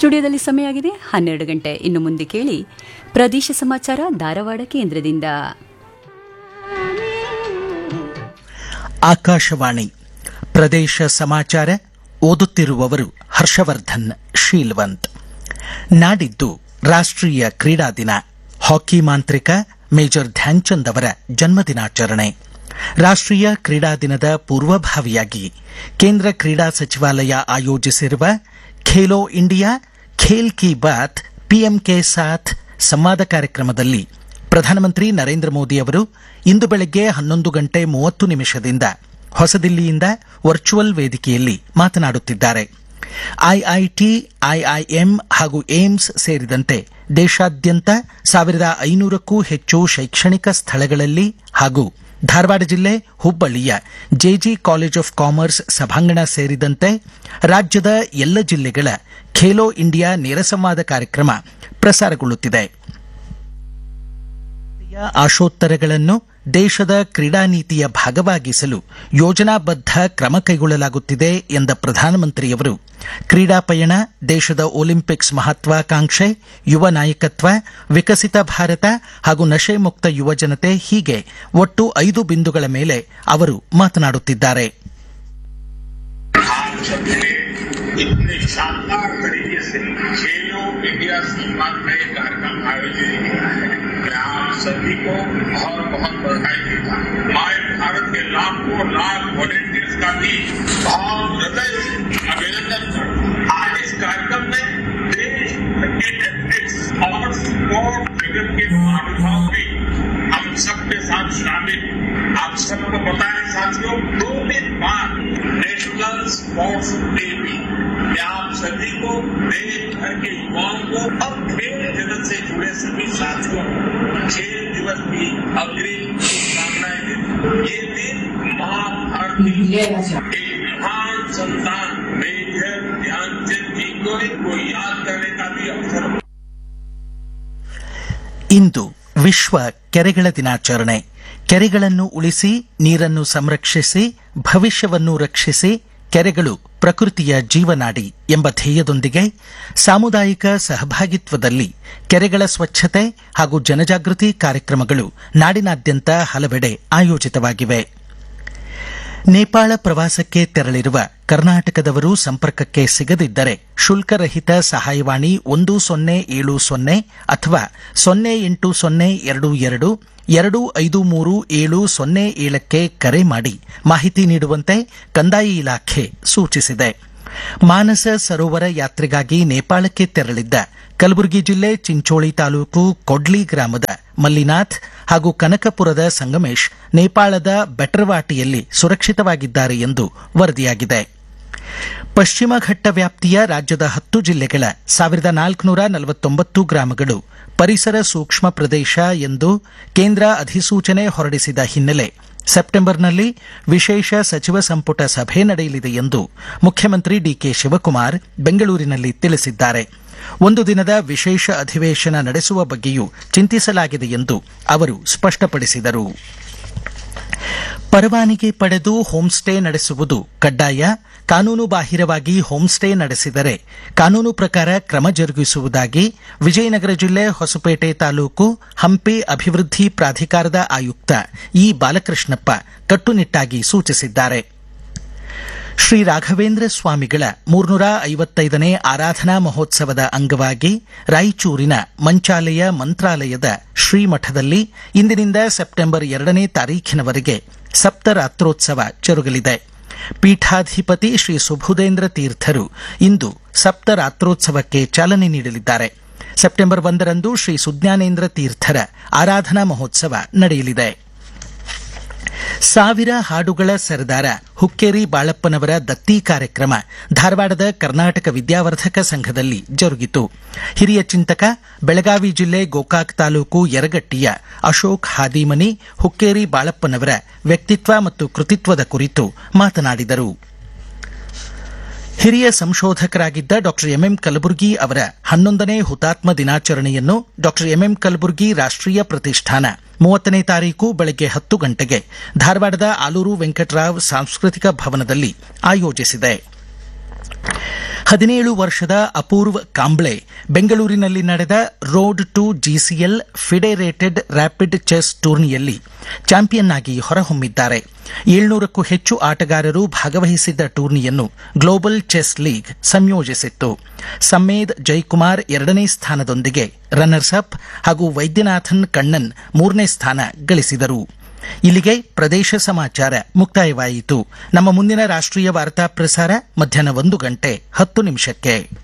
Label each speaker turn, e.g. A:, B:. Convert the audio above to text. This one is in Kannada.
A: ಸ್ಟುಡಿಯೋದಲ್ಲಿ ಸಮಯ ಆಗಿದೆ ಹನ್ನೆರಡು ಗಂಟೆ ಇನ್ನು ಮುಂದೆ ಕೇಳಿ ಪ್ರದೇಶ ಸಮಾಚಾರ ಧಾರವಾಡ ಕೇಂದ್ರದಿಂದ
B: ಆಕಾಶವಾಣಿ ಪ್ರದೇಶ ಸಮಾಚಾರ ಓದುತ್ತಿರುವವರು ಹರ್ಷವರ್ಧನ್ ಶೀಲ್ವಂತ್ ನಾಡಿದ್ದು ರಾಷ್ಟ್ರೀಯ ಕ್ರೀಡಾ ದಿನ ಹಾಕಿ ಮಾಂತ್ರಿಕ ಮೇಜರ್ ಧ್ಯಾನ್ಚಂದ್ ಅವರ ಜನ್ಮದಿನಾಚರಣೆ ರಾಷ್ಟ್ರೀಯ ಕ್ರೀಡಾ ದಿನದ ಪೂರ್ವಭಾವಿಯಾಗಿ ಕೇಂದ್ರ ಕ್ರೀಡಾ ಸಚಿವಾಲಯ ಆಯೋಜಿಸಿರುವ ಖೇಲೋ ಇಂಡಿಯಾ ಖೇಲ್ ಕಿ ಬಾತ್ ಪಿಎಂ ಕೆ ಸಾಥ್ ಸಂವಾದ ಕಾರ್ಯಕ್ರಮದಲ್ಲಿ ಪ್ರಧಾನಮಂತ್ರಿ ನರೇಂದ್ರ ಮೋದಿ ಅವರು ಇಂದು ಬೆಳಗ್ಗೆ ಹನ್ನೊಂದು ಗಂಟೆ ಮೂವತ್ತು ನಿಮಿಷದಿಂದ ಹೊಸದಿಲ್ಲಿಯಿಂದ ವರ್ಚುವಲ್ ವೇದಿಕೆಯಲ್ಲಿ ಮಾತನಾಡುತ್ತಿದ್ದಾರೆ ಐಐಟಿ ಐಐಎಂ ಹಾಗೂ ಏಮ್ಸ್ ಸೇರಿದಂತೆ ದೇಶಾದ್ಯಂತ ಸಾವಿರದ ಐನೂರಕ್ಕೂ ಹೆಚ್ಚು ಶೈಕ್ಷಣಿಕ ಸ್ಥಳಗಳಲ್ಲಿ ಹಾಗೂ ಧಾರವಾಡ ಜಿಲ್ಲೆ ಹುಬ್ಬಳ್ಳಿಯ ಜೆಜಿ ಕಾಲೇಜ್ ಆಫ್ ಕಾಮರ್ಸ್ ಸಭಾಂಗಣ ಸೇರಿದಂತೆ ರಾಜ್ಯದ ಎಲ್ಲ ಜಿಲ್ಲೆಗಳ ಖೇಲೋ ಇಂಡಿಯಾ ನೇರ ಸಂವಾದ ಕಾರ್ಯಕ್ರಮ ಪ್ರಸಾರಗೊಳ್ಳುತ್ತಿದೆ ಆಶೋತ್ತರಗಳನ್ನು ದೇಶದ ಕ್ರೀಡಾ ನೀತಿಯ ಭಾಗವಾಗಿಸಲು ಯೋಜನಾಬದ್ಧ ಕ್ರಮ ಕೈಗೊಳ್ಳಲಾಗುತ್ತಿದೆ ಎಂದ ಪ್ರಧಾನಮಂತ್ರಿಯವರು ಕ್ರೀಡಾ ಪಯಣ ದೇಶದ ಒಲಿಂಪಿಕ್ಸ್ ಮಹತ್ವಾಕಾಂಕ್ಷೆ ಯುವ ನಾಯಕತ್ವ ವಿಕಸಿತ ಭಾರತ ಹಾಗೂ ನಶೆ ಮುಕ್ತ ಯುವ ಜನತೆ ಹೀಗೆ ಒಟ್ಟು ಐದು ಬಿಂದುಗಳ ಮೇಲೆ ಅವರು ಮಾತನಾಡುತ್ತಿದ್ದಾರೆ
C: आप सबने इतने शानदार तरीके से खेलो इंडिया सम्मान का ये कार्यक्रम आयोजित किया है मैं आप सभी को बहुत बहुत बधाई देता हूँ माय भारत के लाखों लाख वॉलेंटियर्स का भी बहुत हृदय से अभिनंदन करता हूँ आज इस कार्यक्रम में देश के एथलेटिक्स और स्पोर्ट जगत के महानुभाव भी हम सबके साथ शामिल हैं। आप सबको पता है साथियों दो दिन बाद नेशनल स्पोर्ट्स डे भी मैं आप सभी को देश भर के युवाओं को और खेल जगत से जुड़े सभी साथियों को खेल दिवस की अग्रिम शुभकामनाएं देता हूं। ये दिन महाभारत की एक महान संतान मेजर ध्यानचंद जी को को याद करने का भी अवसर
B: ಇಂದು ವಿಶ್ವ ಕೆರೆಗಳ ದಿನಾಚರಣೆ ಕೆರೆಗಳನ್ನು ಉಳಿಸಿ ನೀರನ್ನು ಸಂರಕ್ಷಿಸಿ ಭವಿಷ್ಯವನ್ನು ರಕ್ಷಿಸಿ ಕೆರೆಗಳು ಪ್ರಕೃತಿಯ ಜೀವನಾಡಿ ಎಂಬ ಧ್ಯೇಯದೊಂದಿಗೆ ಸಾಮುದಾಯಿಕ ಸಹಭಾಗಿತ್ವದಲ್ಲಿ ಕೆರೆಗಳ ಸ್ವಚ್ಛತೆ ಹಾಗೂ ಜನಜಾಗೃತಿ ಕಾರ್ಯಕ್ರಮಗಳು ನಾಡಿನಾದ್ಯಂತ ಹಲವೆಡೆ ಆಯೋಜಿತವಾಗಿವೆ ನೇಪಾಳ ಪ್ರವಾಸಕ್ಕೆ ತೆರಳಿರುವ ಕರ್ನಾಟಕದವರು ಸಂಪರ್ಕಕ್ಕೆ ಸಿಗದಿದ್ದರೆ ಶುಲ್ಕರಹಿತ ಸಹಾಯವಾಣಿ ಒಂದು ಸೊನ್ನೆ ಏಳು ಸೊನ್ನೆ ಅಥವಾ ಸೊನ್ನೆ ಎಂಟು ಸೊನ್ನೆ ಎರಡು ಎರಡು ಎರಡು ಐದು ಮೂರು ಏಳು ಸೊನ್ನೆ ಏಳಕ್ಕೆ ಕರೆ ಮಾಡಿ ಮಾಹಿತಿ ನೀಡುವಂತೆ ಕಂದಾಯ ಇಲಾಖೆ ಸೂಚಿಸಿದೆ ಮಾನಸ ಸರೋವರ ಯಾತ್ರೆಗಾಗಿ ನೇಪಾಳಕ್ಕೆ ತೆರಳಿದ್ದ ಕಲಬುರಗಿ ಜಿಲ್ಲೆ ಚಿಂಚೋಳಿ ತಾಲೂಕು ಕೊಡ್ಲಿ ಗ್ರಾಮದ ಮಲ್ಲಿನಾಥ್ ಹಾಗೂ ಕನಕಪುರದ ಸಂಗಮೇಶ್ ನೇಪಾಳದ ಬೆಟ್ರವಾಟಿಯಲ್ಲಿ ಸುರಕ್ಷಿತವಾಗಿದ್ದಾರೆ ಎಂದು ವರದಿಯಾಗಿದೆ ಪಶ್ಚಿಮ ಘಟ್ಟ ವ್ಯಾಪ್ತಿಯ ರಾಜ್ಯದ ಹತ್ತು ಜಿಲ್ಲೆಗಳ ಸಾವಿರದ ನಾಲ್ಕುನೂರ ನಲವತ್ತೊಂಬತ್ತು ಗ್ರಾಮಗಳು ಪರಿಸರ ಸೂಕ್ಷ್ಮ ಪ್ರದೇಶ ಎಂದು ಕೇಂದ್ರ ಅಧಿಸೂಚನೆ ಹೊರಡಿಸಿದ ಹಿನ್ನೆಲೆ ಸೆಪ್ಟೆಂಬರ್ನಲ್ಲಿ ವಿಶೇಷ ಸಚಿವ ಸಂಪುಟ ಸಭೆ ನಡೆಯಲಿದೆ ಎಂದು ಮುಖ್ಯಮಂತ್ರಿ ಡಿಕೆ ಶಿವಕುಮಾರ್ ಬೆಂಗಳೂರಿನಲ್ಲಿ ತಿಳಿಸಿದ್ದಾರೆ ಒಂದು ದಿನದ ವಿಶೇಷ ಅಧಿವೇಶನ ನಡೆಸುವ ಬಗ್ಗೆಯೂ ಚಿಂತಿಸಲಾಗಿದೆ ಎಂದು ಅವರು ಸ್ಪಷ್ಟಪಡಿಸಿದರು ಪರವಾನಗಿ ಪಡೆದು ಹೋಂಸ್ಟೇ ನಡೆಸುವುದು ಕಡ್ಡಾಯ ಕಾನೂನು ಬಾಹಿರವಾಗಿ ಹೋಂಸ್ಟೇ ನಡೆಸಿದರೆ ಕಾನೂನು ಪ್ರಕಾರ ಕ್ರಮ ಜರುಗಿಸುವುದಾಗಿ ವಿಜಯನಗರ ಜಿಲ್ಲೆ ಹೊಸಪೇಟೆ ತಾಲೂಕು ಹಂಪಿ ಅಭಿವೃದ್ಧಿ ಪ್ರಾಧಿಕಾರದ ಆಯುಕ್ತ ಇ ಬಾಲಕೃಷ್ಣಪ್ಪ ಕಟ್ಟುನಿಟ್ಟಾಗಿ ಸೂಚಿಸಿದ್ದಾರೆ ಶ್ರೀ ರಾಘವೇಂದ್ರ ಸ್ವಾಮಿಗಳ ಮೂರ್ನೂರ ಐವತ್ತೈದನೇ ಆರಾಧನಾ ಮಹೋತ್ಸವದ ಅಂಗವಾಗಿ ರಾಯಚೂರಿನ ಮಂಚಾಲಯ ಮಂತ್ರಾಲಯದ ಶ್ರೀಮಠದಲ್ಲಿ ಇಂದಿನಿಂದ ಸೆಪ್ಟೆಂಬರ್ ಎರಡನೇ ತಾರೀಖಿನವರೆಗೆ ಸಪ್ತರಾತ್ರೋತ್ಸವ ಜರುಗಲಿದೆ ಪೀಠಾಧಿಪತಿ ಶ್ರೀ ಸುಬುಧೇಂದ್ರ ತೀರ್ಥರು ಇಂದು ಸಪ್ತರಾತ್ರೋತ್ಸವಕ್ಕೆ ಚಾಲನೆ ನೀಡಲಿದ್ದಾರೆ ಸೆಪ್ಟೆಂಬರ್ ಒಂದರಂದು ಶ್ರೀ ಸುಜ್ಞಾನೇಂದ್ರ ತೀರ್ಥರ ಆರಾಧನಾ ಮಹೋತ್ಸವ ನಡೆಯಲಿದೆ ಸಾವಿರ ಹಾಡುಗಳ ಸರದಾರ ಹುಕ್ಕೇರಿ ಬಾಳಪ್ಪನವರ ದತ್ತಿ ಕಾರ್ಯಕ್ರಮ ಧಾರವಾಡದ ಕರ್ನಾಟಕ ವಿದ್ಯಾವರ್ಧಕ ಸಂಘದಲ್ಲಿ ಜರುಗಿತು ಹಿರಿಯ ಚಿಂತಕ ಬೆಳಗಾವಿ ಜಿಲ್ಲೆ ಗೋಕಾಕ್ ತಾಲೂಕು ಯರಗಟ್ಟಿಯ ಅಶೋಕ್ ಹಾದಿಮನಿ ಹುಕ್ಕೇರಿ ಬಾಳಪ್ಪನವರ ವ್ಯಕ್ತಿತ್ವ ಮತ್ತು ಕೃತಿತ್ವದ ಕುರಿತು ಮಾತನಾಡಿದರು ಹಿರಿಯ ಸಂಶೋಧಕರಾಗಿದ್ದ ಡಾ ಎಂಎಂ ಕಲಬುರ್ಗಿ ಅವರ ಹನ್ನೊಂದನೇ ಹುತಾತ್ಮ ದಿನಾಚರಣೆಯನ್ನು ಡಾ ಎಂಎಂ ಕಲಬುರ್ಗಿ ರಾಷ್ಟೀಯ ಪ್ರತಿಷ್ಠಾನ ಮೂವತ್ತನೇ ತಾರೀಕು ಬೆಳಗ್ಗೆ ಹತ್ತು ಗಂಟೆಗೆ ಧಾರವಾಡದ ಆಲೂರು ವೆಂಕಟರಾವ್ ಸಾಂಸ್ಕೃತಿಕ ಭವನದಲ್ಲಿ ಆಯೋಜಿಸಿದೆ ಹದಿನೇಳು ವರ್ಷದ ಅಪೂರ್ವ್ ಕಾಂಬ್ಳೆ ಬೆಂಗಳೂರಿನಲ್ಲಿ ನಡೆದ road to GCL FIDE rated rapid chess ಟೂರ್ನಿಯಲ್ಲಿ ಚಾಂಪಿಯನ್ ಆಗಿ ಹೊರಹೊಮ್ಮಿದ್ದಾರೆ ಏಳ್ನೂರಕ್ಕೂ ಹೆಚ್ಚು ಆಟಗಾರರು ಭಾಗವಹಿಸಿದ್ದ ಟೂರ್ನಿಯನ್ನು ಗ್ಲೋಬಲ್ ಚೆಸ್ ಲೀಗ್ ಸಂಯೋಜಿಸಿತ್ತು ಸಮ್ಮೇದ್ ಜೈಕುಮಾರ್ ಎರಡನೇ ಸ್ಥಾನದೊಂದಿಗೆ ರನ್ನರ್ಸ್ ಅಪ್ ಹಾಗೂ ವೈದ್ಯನಾಥನ್ ಕಣ್ಣನ್ ಮೂರನೇ ಸ್ಥಾನ ಗಳಿಸಿದರು ಇಲ್ಲಿಗೆ ಪ್ರದೇಶ ಸಮಾಚಾರ ಮುಕ್ತಾಯವಾಯಿತು ನಮ್ಮ ಮುಂದಿನ ರಾಷ್ಟ್ರೀಯ ವಾರ್ತಾ ಪ್ರಸಾರ ಮಧ್ಯಾಹ್ನ ಒಂದು ಗಂಟೆ ಹತ್ತು ನಿಮಿಷಕ್ಕೆ